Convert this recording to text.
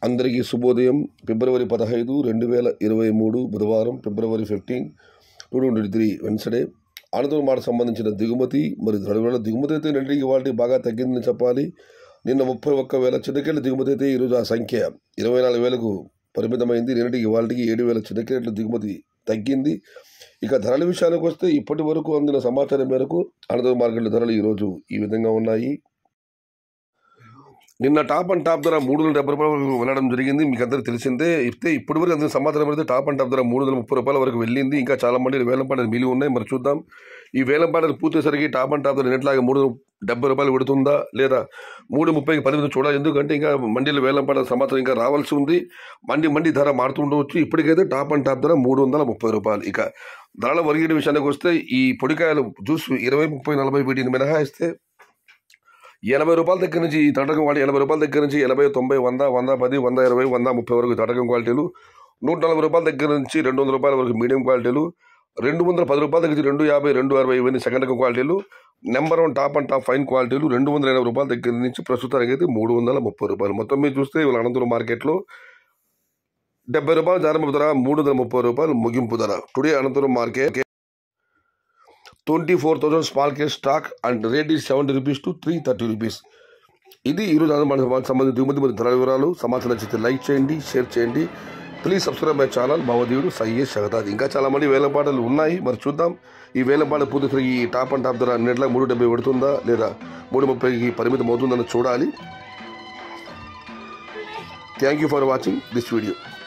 అందరికీ శుభోదయం ఫిబ్రవరి పదహైదు రెండు వేల ఇరవై మూడు బుధవారం February fifteen two twenty three Wednesday అనంతరం మాట సంబంధించిన దిగుమతి మరి ధరల దిగుమతి అయితే రెండింటికి వాటి బాగా తగ్గిందని చెప్పాలి నిన్న ముప్పై ఒక్క వేల చిన్నకేళ్ళ దిగుమతి అయితే ఈరోజు ఆ సంఖ్య ఇరవై నాలుగు వేలకు పరిమితమైంది నిన్నటికి వాళ్ళకి ఏడు వేల చిన్నకేళ్ళ దిగుమతి తగ్గింది ఇక ధరల విషయానికి వస్తే ఇప్పటి వరకు అందిన సమాచారం మేరకు అనంతరం మార్కెట్ ధరలు ఈరోజు ఈ విధంగా ఉన్నాయి నిన్న టాప్ అండ్ టాప్ ధర మూడు వందల డెబ్బై రూపాయల వరకు వెళ్ళడం జరిగింది మీకు అందరికీ తెలిసిందే ఇస్తే ఇప్పటి వరకు అందిన సమాచారం అయితే టాప్ అండ్ టాప్ ధర మూడు వందల ముప్పై రూపాయల వరకు వెళ్ళింది ఇంకా చాలా మంది వేలం పాటలు మిగిలి ఉన్నాయి మరి చూద్దాం ఈ వేలం పాటలు పూర్తయ్యేసరికి టాప్ అండ్ టాప్ ధర నెట్లాగా మూడు డెబ్బై రూపాయలు పెడుతుందా లేదా మూడు ముప్పైకి పరిమితి చూడాలి ఎందుకంటే ఇంకా మండీలో వేలం పాటల సమాచారం ఇంకా రావాల్సి ఉంది మండి మండి ధర మారుతుండవచ్చు ఇప్పటికైతే టాప్ అండ్ టాప్ ధర మూడు వందల ముప్పై రూపాయలు ఇక ధరల వరిగిన విషయానికి వస్తే ఈ పొడికాయలు జ్యూస్ ఇరవై ముప్పై నలభై వీటిని మినహాయిస్తే ఎనభై రూపాయల దగ్గర నుంచి ఈ తటకం క్వాలిటీ ఎనభై రూపాయల దగ్గర నుంచి ఎనభై తొంభై వంద వంద పది వంద ఇరవై వంద ముప్పై వరకు తటకం క్వాలిటీలు నూట నలభై రూపాయల దగ్గర నుంచి రెండు వందల రూపాయల వరకు మీడియం క్వాలిటీలు రెండు వందల పది రూపాయల దగ్గర నుంచి రెండు యాభై రెండు అరవై ఇవన్నీ సెకండ్ రకం క్వాలిటీలు number one top and top fine క్వాలిటీలు రెండు వందల ఎనభై రూపాయల దగ్గర నుంచి ప్రస్తుతానికి అయితే మూడు వందల ముప్పై రూపాయలు మొత్తం మీరు చూస్తే ఇవాళ అనంతపురం మార్కెట్లో డెబ్బై రూపాయలు ప్రారంభ ధర మూడు వందల ముప్పై రూపాయలు ముగింపు ధర today Anantapuram market twenty four thousand small case stock and rate is seventy rupees to three thirty rupees ఇది ఈరోజు మన సంబంధించిన దిగుమతి మరియు ధర వివరాలు సమాచారం నచ్చితే లైక్ చేయండి షేర్ చేయండి ప్లీజ్ సబ్స్క్రైబ్ మై ఛానల్ భావదేవుడు సయ్యేష్ శగతాది ఇంకా చాలా మంది వేలం పాటలు ఉన్నాయి మరి చూద్దాం ఈ వేలం పాట పూర్తి ఈ టాప్ అండ్ టాప్ ధర నెట్ల మూడు డెబ్బై పడుతుందా లేదా మూడు ముప్పైకి పరిమితం అవుతుందని చూడాలి thank you for watching this video